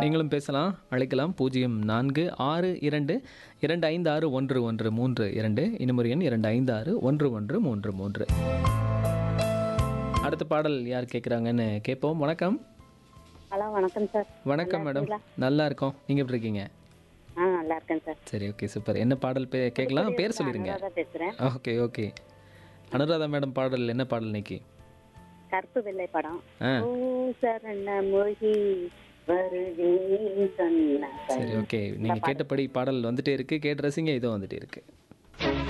நீங்களும் பேசலாம் அழைக்கலாம் பூஜ்ஜியம் நான்கு ஆறு இரண்டு இரண்டு ஐந்து ஆறு ஒன்று ஒன்று மூன்று இரண்டு இன்னும் எண் இரண்டு ஐந்து ஆறு ஒன்று ஒன்று மூன்று மூன்று அடுத்த பாடல் யார் கேட்குறாங்கன்னு கேட்போம் வணக்கம் ஹலோ வணக்கம் சார் வணக்கம் மேடம் நல்லா இருக்கோம் நீங்கள் எப்படி இருக்கீங்க ஆ நல்லா இருக்கேன் சார் சரி ஓகே சூப்பர் என்ன பாடல் பே கேட்கலாம் பேர் சொல்லிடுங்க அனுராதா பேசுறேன் ஓகே ஓகே அனுராதா மேடம் பாடல் என்ன பாடல் இன்னைக்கு கருப்பு வெள்ளை படம் ஆ ஓ சரண மொழி வருவேன் சொன்ன சரி ஓகே நீங்கள் கேட்டபடி பாடல் வந்துட்டே இருக்கு கேட்டு ரசிங்க இதோ வந்துட்டே இருக்கு